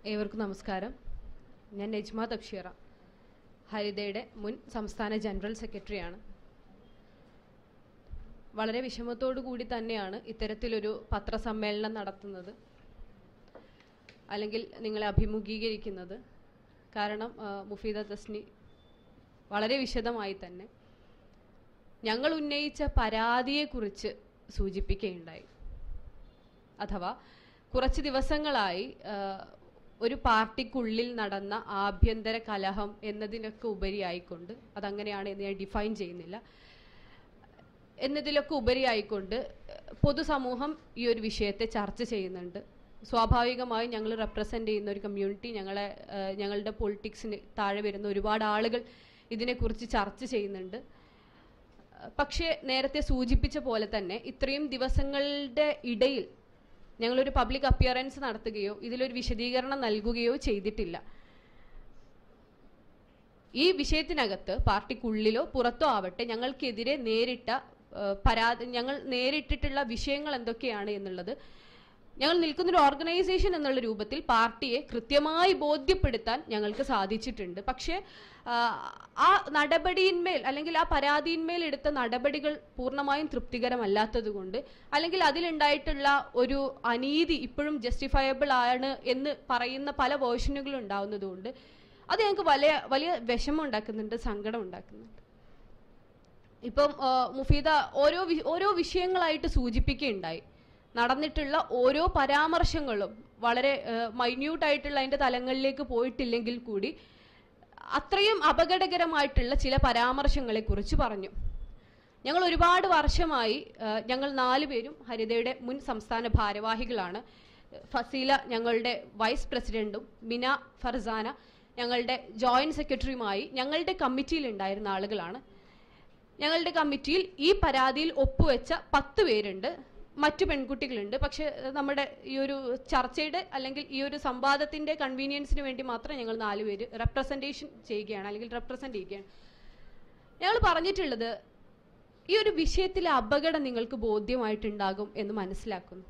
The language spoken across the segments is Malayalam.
ഏവർക്കും നമസ്കാരം ഞാൻ നജ്മ തബ്ഷീറ ഹരിതയുടെ മുൻ സംസ്ഥാന ജനറൽ സെക്രട്ടറിയാണ് വളരെ വിഷമത്തോടു കൂടി തന്നെയാണ് ഇത്തരത്തിലൊരു പത്രസമ്മേളനം നടത്തുന്നത് അല്ലെങ്കിൽ നിങ്ങളെ അഭിമുഖീകരിക്കുന്നത് കാരണം ആ, മുഫീദ തസ്നി വളരെ വിശദമായി തന്നെ ഞങ്ങൾ ഉന്നയിച്ച പരാതിയെക്കുറിച്ച് സൂചിപ്പിക്കുകയുണ്ടായി അഥവാ കുറച്ച് ദിവസങ്ങളായി ആ, ഒരു പാർട്ടിക്കുള്ളിൽ നടന്ന ആഭ്യന്തര കലഹം എന്നതിനൊക്കെ ഉപരിയായിക്കൊണ്ട് അതങ്ങനെയാണ് എന്ന് ഞാൻ ഡിഫൈൻ ചെയ്യുന്നില്ല എന്നതിലൊക്കെ ഉപരിയായിക്കൊണ്ട് പൊതുസമൂഹം ഈ ഒരു വിഷയത്തെ ചർച്ച ചെയ്യുന്നുണ്ട് സ്വാഭാവികമായും ഞങ്ങൾ റെപ്രസെൻ്റ് ചെയ്യുന്ന ഒരു കമ്മ്യൂണിറ്റി ഞങ്ങളെ ആ, ഞങ്ങളുടെ പൊളിറ്റിക്സിന് താഴെ വരുന്ന ഒരുപാട് ആളുകൾ ഇതിനെക്കുറിച്ച് ചർച്ച ചെയ്യുന്നുണ്ട് പക്ഷേ നേരത്തെ സൂചിപ്പിച്ച പോലെ തന്നെ ഇത്രയും ദിവസങ്ങളുടെ ഇടയിൽ ഞങ്ങളൊരു പബ്ലിക് അപ്പിയറൻസ് നടത്തുകയോ ഇതിലൊരു വിശദീകരണം നൽകുകയോ ചെയ്തിട്ടില്ല ഈ വിഷയത്തിനകത്ത് പാർട്ടിക്കുള്ളിലോ പുറത്തോ ആവട്ടെ ഞങ്ങൾക്കെതിരെ നേരിട്ട ആ, പരാതി ഞങ്ങൾ നേരിട്ടിട്ടുള്ള വിഷയങ്ങൾ എന്തൊക്കെയാണ് എന്നുള്ളത് ഞങ്ങൾ നിൽക്കുന്ന ഒരു ഓർഗനൈസേഷൻ എന്നുള്ള രൂപത്തിൽ പാർട്ടിയെ കൃത്യമായി ബോധ്യപ്പെടുത്താൻ ഞങ്ങൾക്ക് സാധിച്ചിട്ടുണ്ട് പക്ഷേ ആ, ആ നടപടിയിന്മേൽ അല്ലെങ്കിൽ ആ പരാതിയിന്മേൽ എടുത്ത നടപടികൾ പൂർണ്ണമായും തൃപ്തികരമല്ലാത്തത് കൊണ്ട് അല്ലെങ്കിൽ അതിലുണ്ടായിട്ടുള്ള ഒരു അനീതി ഇപ്പോഴും ജസ്റ്റിഫയബിൾ ആണ് എന്ന് പറയുന്ന പല വേർഷനുകളും ഉണ്ടാവുന്നതുകൊണ്ട് അത് ഞങ്ങൾക്ക് വലിയ വലിയ വിഷമം ഉണ്ടാക്കുന്നുണ്ട് സങ്കടം ഉണ്ടാക്കുന്നുണ്ട് ഇപ്പം ആ, മുഫീദ ഓരോ വി- ഓരോ വിഷയങ്ങളായിട്ട് സൂചിപ്പിക്കുകയുണ്ടായി നടന്നിട്ടുള്ള ഓരോ പരാമർശങ്ങളും വളരെ മൈന്യൂട്ട് ആയിട്ടുള്ള അതിന്റെ തലങ്ങളിലേക്ക് പോയിട്ടില്ലെങ്കിൽ കൂടി അത്രയും അപകടകരമായിട്ടുള്ള ചില പരാമർശങ്ങളെ കുറിച്ച് പറഞ്ഞു ഞങ്ങൾ ഒരുപാട് വർഷമായി ആ, ഞങ്ങൾ നാലുപേരും ഹരിതയുടെ മുൻ സംസ്ഥാന ഭാരവാഹികളാണ് ഫസീല ഞങ്ങളുടെ വൈസ് പ്രസിഡന്റും മിന ഫർസാന ഞങ്ങളുടെ ജോയിന്റ് സെക്രട്ടറിയുമായി ഞങ്ങളുടെ കമ്മിറ്റിയിൽ ഉണ്ടായിരുന്ന ആളുകളാണ് ഞങ്ങളുടെ കമ്മിറ്റിയിൽ ഈ പരാതിയിൽ ഒപ്പുവെച്ച പത്ത് പേരുണ്ട് മറ്റു പെൺകുട്ടികളുണ്ട് പക്ഷെ ഏഹ്, നമ്മുടെ ഈ ഒരു ചർച്ചയുടെ അല്ലെങ്കിൽ ഈ ഒരു സംവാദത്തിന്റെ കൺവീനിയൻസിന് വേണ്ടി മാത്രം ഞങ്ങൾ നാലുപേര് റെപ്രസെന്റേഷൻ ചെയ്യുകയാണ് അല്ലെങ്കിൽ റെപ്രസെന്റ് ചെയ്യുകയാണ് ഞങ്ങൾ പറഞ്ഞിട്ടുള്ളത് ഈ ഒരു വിഷയത്തിലെ അപകടം നിങ്ങൾക്ക് ബോധ്യമായിട്ടുണ്ടാകും എന്ന് മനസ്സിലാക്കുന്നു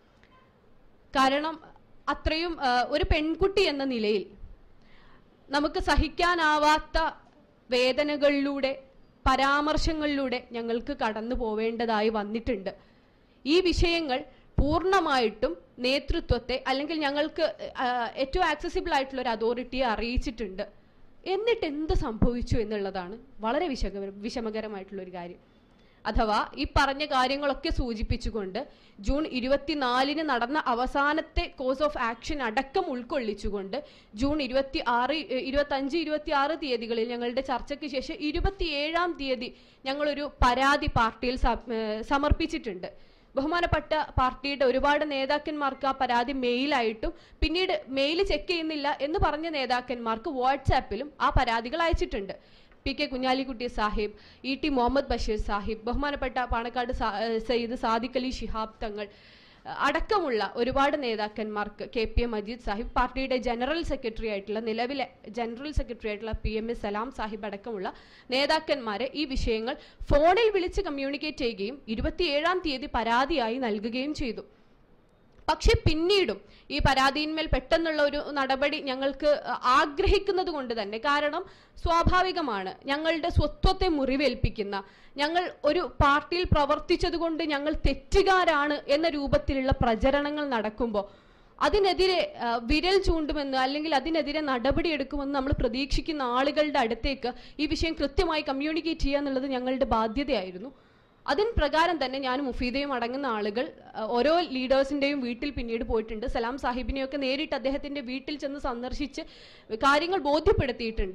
കാരണം അത്രയും ആ, ഒരു പെൺകുട്ടി എന്ന നിലയിൽ നമുക്ക് സഹിക്കാനാവാത്ത വേദനകളിലൂടെ പരാമർശങ്ങളിലൂടെ ഞങ്ങൾക്ക് കടന്നു പോവേണ്ടതായി വന്നിട്ടുണ്ട് ഈ വിഷയങ്ങൾ പൂർണ്ണമായിട്ടും നേതൃത്വത്തെ അല്ലെങ്കിൽ ഞങ്ങൾക്ക് ആ, ഏറ്റവും ആക്സസിബിൾ ആയിട്ടുള്ള ഒരു അതോറിറ്റിയെ അറിയിച്ചിട്ടുണ്ട് എന്നിട്ട് എന്ത് സംഭവിച്ചു എന്നുള്ളതാണ് വളരെ വിഷമകര വിഷമകരമായിട്ടുള്ള ഒരു കാര്യം അഥവാ ഈ പറഞ്ഞ കാര്യങ്ങളൊക്കെ സൂചിപ്പിച്ചുകൊണ്ട് ജൂൺ ഇരുപത്തിനാലിന് നടന്ന അവസാനത്തെ കോഴ്സ് ഓഫ് ആക്ഷൻ അടക്കം ഉൾക്കൊള്ളിച്ചുകൊണ്ട് ജൂൺ ഇരുപത്തി ആറ് ഇരുപത്തി അഞ്ച് ഇരുപത്തി ആറ് തീയതികളിൽ ഞങ്ങളുടെ ചർച്ചയ്ക്ക് ശേഷം ഇരുപത്തിയേഴാം തീയതി ഞങ്ങളൊരു പരാതി പാർട്ടിയിൽ സ- ഏഹ് സമർപ്പിച്ചിട്ടുണ്ട് ബഹുമാനപ്പെട്ട പാർട്ടിയുടെ ഒരുപാട് നേതാക്കന്മാർക്ക് ആ പരാതി മെയിലായിട്ടും പിന്നീട് മെയിൽ ചെക്ക് ചെയ്യുന്നില്ല എന്ന് പറഞ്ഞ നേതാക്കന്മാർക്ക് വാട്സാപ്പിലും ആ പരാതികൾ അയച്ചിട്ടുണ്ട് P K Kunhalikutty Sahib E T Muhammad Basheer Sahib ബഹുമാനപ്പെട്ട പാണക്കാട് സാ- ഏഹ് സയ്യിദ് സാദിഖ് അലി ശിഹാബ് തങ്ങൾ ഏഹ് അടക്കമുള്ള ഒരുപാട് നേതാക്കന്മാർക്ക് K P A Majeed Sahib പാർട്ടിയുടെ ജനറൽ സെക്രട്ടറി ആയിട്ടുള്ള നിലവിലെ ജനറൽ സെക്രട്ടറി ആയിട്ടുള്ള P M S Salam Sahib അടക്കമുള്ള നേതാക്കന്മാരെ ഈ വിഷയങ്ങൾ ഫോണിൽ വിളിച്ച് കമ്മ്യൂണിക്കേറ്റ് ചെയ്യുകയും ഇരുപത്തിയേഴാം തീയതി പരാതിയായി നൽകുകയും ചെയ്തു പക്ഷെ പിന്നീടും ഈ പരാതിയിന്മേൽ പെട്ടെന്നുള്ള ഒരു നടപടി ഞങ്ങൾക്ക് ആഗ്രഹിക്കുന്നത് കൊണ്ട് തന്നെ കാരണം സ്വാഭാവികമാണ് ഞങ്ങളുടെ സ്വത്വത്തെ മുറിവേൽപ്പിക്കുന്ന ഞങ്ങൾ ഒരു പാർട്ടിയിൽ പ്രവർത്തിച്ചത് കൊണ്ട് ഞങ്ങൾ തെറ്റുകാരാണ് എന്ന രൂപത്തിലുള്ള പ്രചരണങ്ങൾ നടക്കുമ്പോൾ അതിനെതിരെ ആ, വിരൽ ചൂണ്ടുമെന്ന് അല്ലെങ്കിൽ അതിനെതിരെ നടപടിയെടുക്കുമെന്ന് നമ്മൾ പ്രതീക്ഷിക്കുന്ന ആളുകളുടെ അടുത്തേക്ക് ഈ വിഷയം കൃത്യമായി കമ്മ്യൂണിക്കേറ്റ് ചെയ്യുക എന്നുള്ളത് ഞങ്ങളുടെ ബാധ്യതയായിരുന്നു അതിൻ പ്രകാരം തന്നെ ഞാൻ മുഫീദയും അടങ്ങുന്ന ആളുകൾ അഹ്, ഓരോ ലീഡേഴ്സിന്റെയും വീട്ടിൽ പിന്നീട് പോയിട്ടുണ്ട് സലാം സാഹിബിനെയൊക്കെ നേരിട്ട് അദ്ദേഹത്തിന്റെ വീട്ടിൽ ചെന്ന് സന്ദർശിച്ച് കാര്യങ്ങൾ ബോധ്യപ്പെടുത്തിയിട്ടുണ്ട്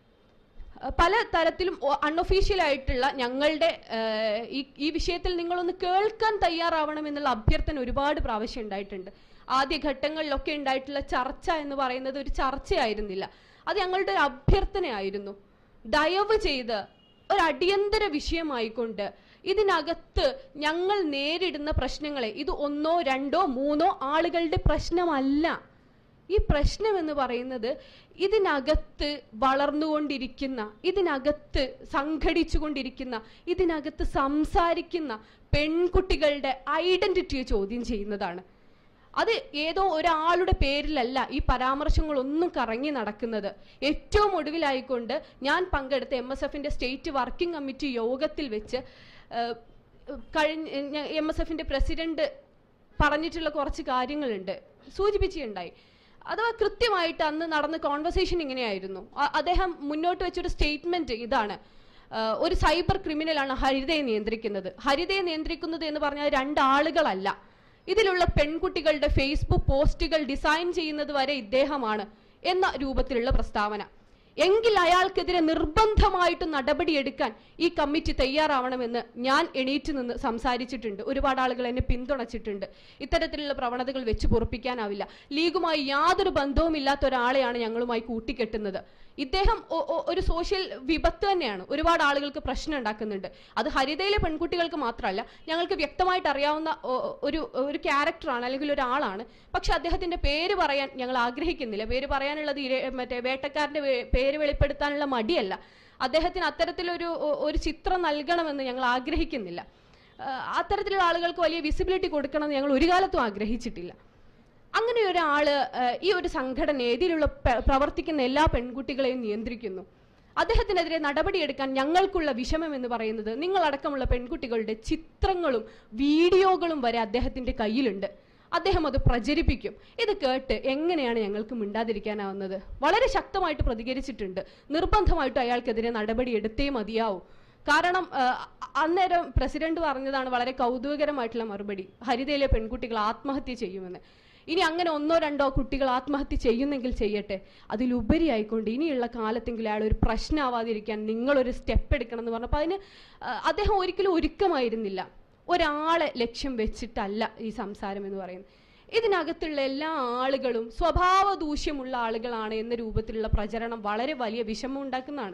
അഹ്, പല തരത്തിലും അൺഒഫീഷ്യൽ ആയിട്ടുള്ള ഞങ്ങളുടെ അഹ്, ഈ ഈ വിഷയത്തിൽ നിങ്ങളൊന്ന് കേൾക്കാൻ തയ്യാറാവണമെന്നുള്ള അഭ്യർത്ഥന ഒരുപാട് പ്രാവശ്യം ഉണ്ടായിട്ടുണ്ട് ആദ്യ ഘട്ടങ്ങളിലൊക്കെ ഉണ്ടായിട്ടുള്ള ചർച്ച എന്ന് പറയുന്നത് ഒരു ചർച്ചയായിരുന്നില്ല അത് ഞങ്ങളുടെ ഒരു അഭ്യർത്ഥനയായിരുന്നു ദയവ് ചെയ്ത് ഒരു അടിയന്തര വിഷയമായിക്കൊണ്ട് ഇതിനകത്ത് ഞങ്ങൾ നേരിടുന്ന പ്രശ്നങ്ങളെ ഇത് ഒന്നോ രണ്ടോ മൂന്നോ ആളുകളുടെ പ്രശ്നമല്ല ഈ പ്രശ്നം എന്ന് പറയുന്നത് ഇതിനകത്ത് വളർന്നുകൊണ്ടിരിക്കുന്ന ഇതിനകത്ത് സംഘടിച്ചുകൊണ്ടിരിക്കുന്ന ഇതിനകത്ത് സംസാരിക്കുന്ന പെൺകുട്ടികളുടെ ഐഡന്റിറ്റിയെ ചോദ്യം ചെയ്യുന്നതാണ് അത് ഏതോ ഒരാളുടെ പേരിലല്ല ഈ പരാമർശങ്ങളൊന്നും കറങ്ങി നടക്കുന്നത് ഏറ്റവും ഒടുവിലായിക്കൊണ്ട് ഞാൻ പങ്കെടുത്ത എം എസ് എഫിന്റെ സ്റ്റേറ്റ് വർക്കിംഗ് കമ്മിറ്റി യോഗത്തിൽ വെച്ച് ഏഹ്, കഴിഞ്ഞ എം എസ് എഫിന്റെ പ്രസിഡന്റ് പറഞ്ഞിട്ടുള്ള കുറച്ച് കാര്യങ്ങളുണ്ട് സൂചിപ്പിക്കുകയുണ്ടായി അഥവാ കൃത്യമായിട്ട് അന്ന് നടന്ന കോൺവെർസേഷൻ ഇങ്ങനെയായിരുന്നു അ- അദ്ദേഹം മുന്നോട്ട് വെച്ചൊരു സ്റ്റേറ്റ്മെന്റ് ഇതാണ് ആഹ് ഒരു സൈബർ ക്രിമിനലാണ് ഹരിതയെ നിയന്ത്രിക്കുന്നത് ഹരിതയെ നിയന്ത്രിക്കുന്നത് എന്ന് പറഞ്ഞാൽ രണ്ടാളുകളല്ല ഇതിലുള്ള പെൺകുട്ടികളുടെ ഫേസ്ബുക്ക് പോസ്റ്റുകൾ ഡിസൈൻ ചെയ്യുന്നത് വരെ ഇദ്ദേഹമാണ് എന്ന രൂപത്തിലുള്ള പ്രസ്താവന എങ്കിൽ അയാൾക്കെതിരെ നിർബന്ധമായിട്ടും നടപടിയെടുക്കാൻ ഈ കമ്മിറ്റി തയ്യാറാവണമെന്ന് ഞാൻ എണീറ്റ് നിന്ന് സംസാരിച്ചിട്ടുണ്ട് ഒരുപാട് ആളുകൾ എന്നെ പിന്തുണച്ചിട്ടുണ്ട് ഇത്തരത്തിലുള്ള പ്രവണതകൾ വെച്ച് പൊറപ്പിക്കാനാവില്ല ലീഗുമായി യാതൊരു ബന്ധവുമില്ലാത്ത ഒരാളെയാണ് ഞങ്ങളുമായി കൂട്ടിക്കെട്ടുന്നത് ഇദ്ദേഹം ഒ- ഒ- ഒരു സോഷ്യൽ വിപത്ത് തന്നെയാണ് ഒരുപാട് ആളുകൾക്ക് പ്രശ്നം ഉണ്ടാക്കുന്നുണ്ട് അത് ഹരിതയിലെ പെൺകുട്ടികൾക്ക് മാത്രമല്ല ഞങ്ങൾക്ക് വ്യക്തമായിട്ട് അറിയാവുന്ന ഒ- ഒ- ഒരു ഒരു ക്യാരക്ടറാണ് അല്ലെങ്കിൽ ഒരാളാണ് പക്ഷെ അദ്ദേഹത്തിന്റെ പേര് പറയാൻ ഞങ്ങൾ ആഗ്രഹിക്കുന്നില്ല പേര് പറയാനുള്ളത് ഇര- മറ്റേ വേട്ടക്കാരന്റെ വേ- പേര് വെളിപ്പെടുത്താനുള്ള മടിയല്ല അദ്ദേഹത്തിന് അത്തരത്തിലൊരു ഒ- ഒരു ചിത്രം നൽകണമെന്ന് ഞങ്ങൾ ആഗ്രഹിക്കുന്നില്ല ആ, അത്തരത്തിലുള്ള ആളുകൾക്ക് വലിയ വിസിബിലിറ്റി കൊടുക്കണമെന്ന് ഞങ്ങൾ ഒരു കാലത്തും ആഗ്രഹിച്ചിട്ടില്ല അങ്ങനെ ഒരാള് ഏഹ്, ഈ ഒരു സംഘടന ഇതിലുള്ള പ- പ്രവർത്തിക്കുന്ന എല്ലാ പെൺകുട്ടികളെയും നിയന്ത്രിക്കുന്നു അദ്ദേഹത്തിനെതിരെ നടപടിയെടുക്കാൻ ഞങ്ങൾക്കുള്ള വിഷമം എന്ന് പറയുന്നത് നിങ്ങളടക്കമുള്ള പെൺകുട്ടികളുടെ ചിത്രങ്ങളും വീഡിയോകളും വരെ അദ്ദേഹത്തിന്റെ കയ്യിലുണ്ട് അദ്ദേഹം അത് പ്രചരിപ്പിക്കും ഇത് കേട്ട് എങ്ങനെയാണ് ഞങ്ങൾക്ക് മിണ്ടാതിരിക്കാനാവുന്നത് വളരെ ശക്തമായിട്ട് പ്രതികരിച്ചിട്ടുണ്ട് നിർബന്ധമായിട്ടും അയാൾക്കെതിരെ നടപടി എടുത്തേ മതിയാവൂ കാരണം ആ, അന്നേരം പ്രസിഡന്റ് പറഞ്ഞതാണ് വളരെ കൗതുകകരമായിട്ടുള്ള മറുപടി ഹരിതയിലെ പെൺകുട്ടികൾ ആത്മഹത്യ ചെയ്യുമെന്ന് ഇനി അങ്ങനെ ഒന്നോ രണ്ടോ കുട്ടികൾ ആത്മഹത്യ ചെയ്യുന്നെങ്കിൽ ചെയ്യട്ടെ അതിലുപരിയായിക്കൊണ്ട് ഇനിയുള്ള കാലത്തെങ്കിലും അയാൾ ഒരു പ്രശ്നമാവാതിരിക്കാൻ നിങ്ങളൊരു സ്റ്റെപ്പ് എടുക്കണം എന്ന് പറഞ്ഞപ്പോൾ അതിന് ആ, അദ്ദേഹം ഒരിക്കലും ഒരുക്കമായിരുന്നില്ല ഒരാളെ ലക്ഷ്യം വെച്ചിട്ടല്ല ഈ സംസാരം എന്ന് പറയുന്നത് ഇതിനകത്തുള്ള എല്ലാ ആളുകളും സ്വഭാവ ദൂഷ്യമുള്ള ആളുകളാണ് എന്ന രൂപത്തിലുള്ള പ്രചരണം വളരെ വലിയ വിഷമം ഉണ്ടാക്കുന്നതാണ്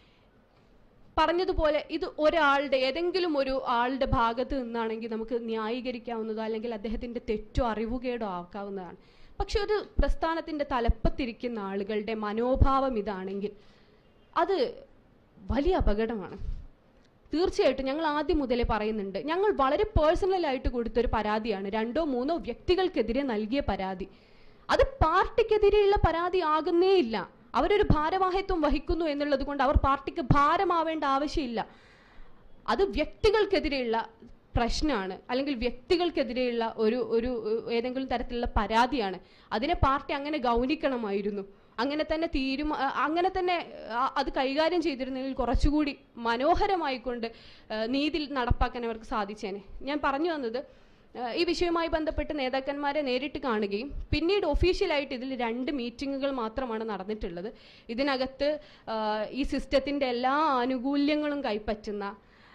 പറഞ്ഞതുപോലെ ഇത് ഒരാളുടെ ഏതെങ്കിലും ഒരു ആളുടെ ഭാഗത്ത് നിന്നാണെങ്കിൽ നമുക്ക് ന്യായീകരിക്കാവുന്നതോ അല്ലെങ്കിൽ അദ്ദേഹത്തിന്റെ തെറ്റോ അറിവുകേടോ ആക്കാവുന്നതാണ് പക്ഷെ ഒരു പ്രസ്ഥാനത്തിന്റെ തലപ്പത്തിരിക്കുന്ന ആളുകളുടെ മനോഭാവം ഇതാണെങ്കിൽ അത് വലിയ അപകടമാണ് തീർച്ചയായിട്ടും ഞങ്ങൾ ആദ്യം മുതലേ പറയുന്നുണ്ട് ഞങ്ങൾ വളരെ പേഴ്സണൽ ആയിട്ട് കൊടുത്തൊരു പരാതിയാണ് രണ്ടോ മൂന്നോ വ്യക്തികൾക്കെതിരെ നൽകിയ പരാതി അത് പാർട്ടിക്കെതിരെയുള്ള പരാതി ആകുന്നേ ഇല്ല അവരൊരു ഭാരവാഹിത്വം വഹിക്കുന്നു എന്നുള്ളത് കൊണ്ട് അവർ പാർട്ടിക്ക് ഭാരമാവേണ്ട ആവശ്യമില്ല അത് വ്യക്തികൾക്കെതിരെയുള്ള പ്രശ്നമാണ് അല്ലെങ്കിൽ വ്യക്തികൾക്കെതിരെയുള്ള ഒരു ഒരു ഏഹ്, ഏതെങ്കിലും തരത്തിലുള്ള പരാതിയാണ് അതിനെ പാർട്ടി അങ്ങനെ ഗൗനിക്കണമായിരുന്നു അങ്ങനെ തന്നെ തീരുമാ ആ, അങ്ങനെ തന്നെ ആ, അത് കൈകാര്യം ചെയ്തിരുന്നെങ്കിൽ കുറച്ചുകൂടി മനോഹരമായിക്കൊണ്ട് ഏഹ്, നീതി നടപ്പാക്കാൻ അവർക്ക് സാധിച്ചേനെ ഞാൻ പറഞ്ഞു വന്നത് ഏഹ്, ഈ വിഷയവുമായി ബന്ധപ്പെട്ട് നേതാക്കന്മാരെ നേരിട്ട് കാണുകയും പിന്നീട് ഒഫീഷ്യലായിട്ട് ഇതിൽ രണ്ട് മീറ്റിങ്ങുകൾ മാത്രമാണ് നടന്നിട്ടുള്ളത് ഇതിനകത്ത് ആഹ്, ഈ സിസ്റ്റത്തിന്റെ എല്ലാ ആനുകൂല്യങ്ങളും കൈപ്പറ്റുന്ന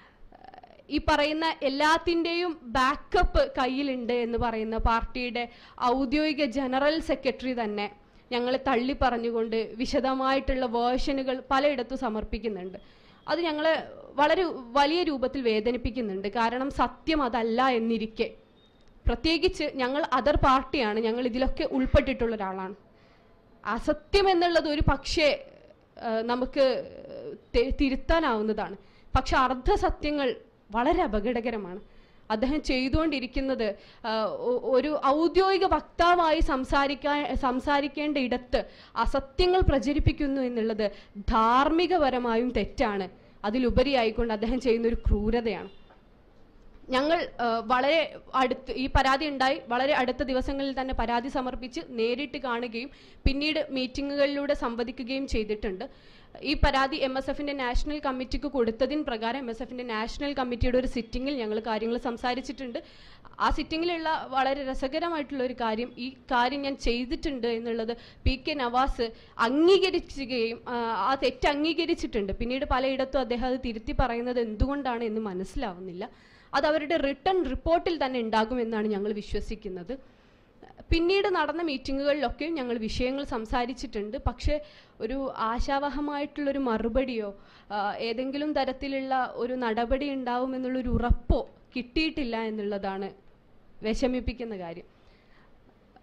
ഈ പറയുന്ന എല്ലാത്തിൻ്റെയും ബാക്കപ്പ് കയ്യിലുണ്ട് എന്ന് പറയുന്ന പാർട്ടിയുടെ ഔദ്യോഗിക ജനറൽ സെക്രട്ടറി തന്നെ ഞങ്ങൾ തള്ളി പറഞ്ഞുകൊണ്ട് വിശദമായിട്ടുള്ള വേർഷനുകൾ പലയിടത്തും സമർപ്പിക്കുന്നുണ്ട് അത് ഞങ്ങളെ വളരെ വലിയ രൂപത്തിൽ വേദനിപ്പിക്കുന്നുണ്ട് കാരണം സത്യം അതല്ല എന്നിരിക്കെ പ്രത്യേകിച്ച് ഞങ്ങൾ അതർ പാർട്ടിയാണ് ഞങ്ങൾ ഇതിലൊക്കെ ഉൾപ്പെട്ടിട്ടുള്ള ഒരാളാണ് അസത്യം എന്നുള്ളത് ഒരു പക്ഷേ ആ, നമുക്ക് തെ- തിരുത്താനാവുന്നതാണ് പക്ഷെ അർദ്ധസത്യങ്ങൾ വളരെ അപകടകരമാണ് അദ്ദേഹം ചെയ്തുകൊണ്ടിരിക്കുന്നത് ആ, ഒ- ഒരു ഔദ്യോഗിക വക്താവായി സംസാരിക്കാൻ സംസാരിക്കേണ്ട ഇടത്ത് അസത്യങ്ങൾ പ്രചരിപ്പിക്കുന്നു എന്നുള്ളത് ധാർമ്മികപരമായും തെറ്റാണ് അതിലുപരിയായിക്കൊണ്ട് അദ്ദേഹം ചെയ്യുന്ന ഒരു ക്രൂരതയാണ് ഞങ്ങൾ ആ, വളരെ അടുത്ത് ഈ പരാതി ഉണ്ടായി വളരെ അടുത്ത ദിവസങ്ങളിൽ തന്നെ പരാതി സമർപ്പിച്ച് നേരിട്ട് കാണുകയും പിന്നീട് മീറ്റിങ്ങുകളിലൂടെ സംവദിക്കുകയും ചെയ്തിട്ടുണ്ട് ഈ പരാതി എം എസ് എഫിന്റെ നാഷണൽ കമ്മിറ്റിക്ക് കൊടുത്തതിന് പ്രകാരം എം എസ് എഫിന്റെ നാഷണൽ കമ്മിറ്റിയുടെ ഒരു സിറ്റിംഗിൽ ഞങ്ങൾ കാര്യങ്ങൾ സംസാരിച്ചിട്ടുണ്ട് ആ സിറ്റിംഗിലുള്ള വളരെ രസകരമായിട്ടുള്ള ഒരു കാര്യം ഈ കാര്യം ഞാൻ ചെയ്തിട്ടുണ്ട് എന്നുള്ളത് പി കെ നവാസ് അംഗീകരിക്കുകയും ആ, ആ തെറ്റ് അംഗീകരിച്ചിട്ടുണ്ട് പിന്നീട് പലയിടത്തും അദ്ദേഹം അത് തിരുത്തി പറയുന്നത് എന്തുകൊണ്ടാണ് എന്ന് മനസ്സിലാവുന്നില്ല അത് അവരുടെ റിട്ടേൺ റിപ്പോർട്ടിൽ തന്നെ ഉണ്ടാകുമെന്നാണ് ഞങ്ങൾ വിശ്വസിക്കുന്നത് പിന്നീട് നടന്ന മീറ്റിങ്ങുകളിലൊക്കെ ഞങ്ങൾ വിഷയങ്ങൾ സംസാരിച്ചിട്ടുണ്ട് പക്ഷേ ഒരു ആശാവഹമായിട്ടുള്ളൊരു മറുപടിയോ ആ, ഏതെങ്കിലും തരത്തിലുള്ള ഒരു നടപടി ഉണ്ടാവുമെന്നുള്ളൊരു ഉറപ്പോ കിട്ടിയിട്ടില്ല എന്നുള്ളതാണ് വിഷമിപ്പിക്കുന്ന കാര്യം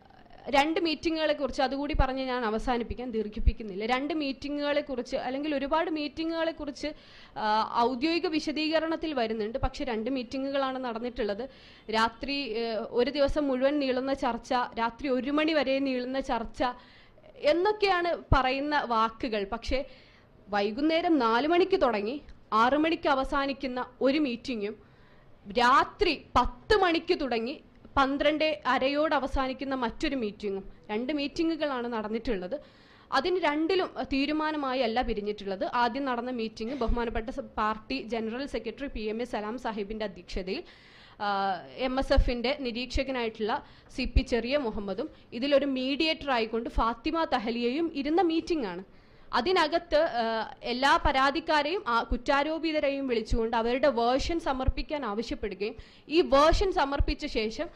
രണ്ട് മീറ്റിങ്ങുകളെ കുറിച്ച് അതുകൂടി പറഞ്ഞ് ഞാൻ അവസാനിപ്പിക്കാൻ ദീർഘിപ്പിക്കുന്നില്ല രണ്ട് മീറ്റിങ്ങുകളെ കുറിച്ച് അല്ലെങ്കിൽ ഒരുപാട് മീറ്റിങ്ങുകളെ കുറിച്ച് ആ, ഔദ്യോഗിക വിശദീകരണത്തിൽ വരുന്നുണ്ട് പക്ഷെ രണ്ട് മീറ്റിങ്ങുകളാണ് നടന്നിട്ടുള്ളത് രാത്രി ഏഹ്, ഒരു ദിവസം മുഴുവൻ നീളുന്ന ചർച്ച രാത്രി ഒരു മണി വരെ നീളുന്ന ചർച്ച എന്നൊക്കെയാണ് പറയുന്ന വാക്കുകൾ പക്ഷേ വൈകുന്നേരം നാല് മണിക്ക് തുടങ്ങി ആറു മണിക്ക് അവസാനിക്കുന്ന ഒരു മീറ്റിങ്ങും രാത്രി പത്ത് മണിക്ക് തുടങ്ങി പന്ത്രണ്ട് അരയോട് അവസാനിക്കുന്ന മറ്റൊരു മീറ്റിങ്ങും രണ്ട് മീറ്റിങ്ങുകളാണ് നടന്നിട്ടുള്ളത് അതിന് രണ്ടിലും അഹ്, തീരുമാനമായി അല്ല പിരിഞ്ഞിട്ടുള്ളത് ആദ്യം നടന്ന മീറ്റിംഗ് ബഹുമാനപ്പെട്ട സ- party general secretary P M A Salam സാഹിബിന്റെ അധ്യക്ഷതയിൽ എം എസ് എഫിന്റെ നിരീക്ഷകനായിട്ടുള്ള സി പി ചെറിയ മുഹമ്മദും ഇതിലൊരു മീഡിയേറ്റർ ആയിക്കൊണ്ട് ഫാത്തിമ തഹലിയയും ഇരുന്ന മീറ്റിംഗ് ആണ് അതിനകത്ത് ആ, എല്ലാ പരാതിക്കാരെയും ആ കുറ്റാരോപിതരെയും വിളിച്ചുകൊണ്ട് അവരുടെ വേർഷൻ സമർപ്പിക്കാൻ ആവശ്യപ്പെടുകയും ഈ വേർഷൻ സമർപ്പിച്ച ശേഷം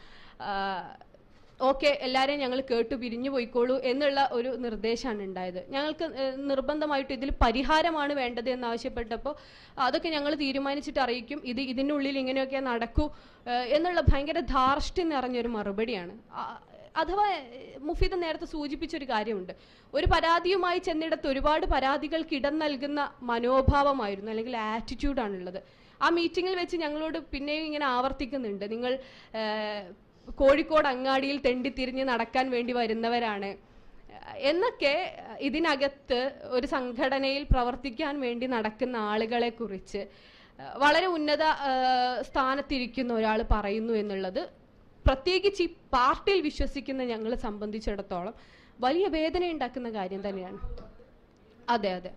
ഓക്കെ എല്ലാവരെയും ഞങ്ങൾ കേട്ടു പിരിഞ്ഞു പോയിക്കോളൂ എന്നുള്ള ഒരു നിർദ്ദേശമാണ് ഉണ്ടായത് ഞങ്ങൾക്ക് ഏഹ്, നിർബന്ധമായിട്ട് ഇതിൽ പരിഹാരമാണ് വേണ്ടത് എന്ന് ആവശ്യപ്പെട്ടപ്പോൾ അതൊക്കെ ഞങ്ങൾ തീരുമാനിച്ചിട്ട് അറിയിക്കും ഇത് ഇതിനുള്ളിൽ ഇങ്ങനെയൊക്കെ നടക്കൂ ഏഹ്, എന്നുള്ള ഭയങ്കര ധാർഷ്ട്യം നിറഞ്ഞൊരു മറുപടിയാണ് ആ, അഥവാ ഏഹ്, മുഫീദ് നേരത്തെ സൂചിപ്പിച്ചൊരു കാര്യമുണ്ട് ഒരു പരാതിയുമായി ചെന്നിടത്ത് ഒരുപാട് പരാതികൾക്ക് ഇടം നൽകുന്ന മനോഭാവമായിരുന്നു അല്ലെങ്കിൽ ആറ്റിറ്റ്യൂഡാണുള്ളത് ആ മീറ്റിങ്ങിൽ വെച്ച് ഞങ്ങളോട് പിന്നെയും ഇങ്ങനെ ആവർത്തിക്കുന്നുണ്ട് നിങ്ങൾ ഏഹ്, കോഴിക്കോട് അങ്ങാടിയിൽ തെണ്ടിത്തിരിഞ്ഞ് നടക്കാൻ വേണ്ടി വരുന്നവരാണ് എന്നൊക്കെ ഇതിനകത്ത് ഒരു സംഘടനയിൽ പ്രവർത്തിക്കാൻ വേണ്ടി നടക്കുന്ന ആളുകളെ കുറിച്ച് വളരെ ഉന്നത ആ, സ്ഥാനത്തിരിക്കുന്ന ഒരാൾ പറയുന്നു എന്നുള്ളത് പ്രത്യേകിച്ച് ഈ പാർട്ടിയിൽ വിശ്വസിക്കുന്ന ഞങ്ങളെ സംബന്ധിച്ചിടത്തോളം വലിയ വേദന ഉണ്ടാക്കുന്ന കാര്യം തന്നെയാണ് അതെ അതെ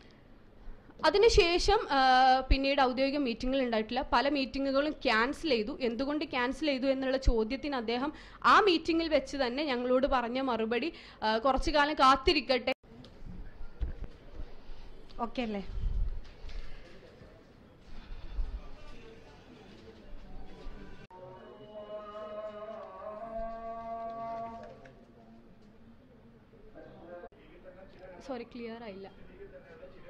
അതിനുശേഷം ആ, പിന്നീട് ഔദ്യോഗിക മീറ്റിംഗുകൾ ഉണ്ടായിട്ടില്ല പല മീറ്റിങ്ങുകളും ക്യാൻസൽ ചെയ്തു എന്തുകൊണ്ട് ക്യാൻസൽ ചെയ്തു എന്നുള്ള ചോദ്യത്തിന് അദ്ദേഹം ആ മീറ്റിംഗിൽ വെച്ച് തന്നെ ഞങ്ങളോട് പറഞ്ഞ മറുപടി ആ, കുറച്ചു കാലം കാത്തിരിക്കട്ടെ ഓക്കെ അല്ലേ സോറി ക്ലിയർ ആയില്ല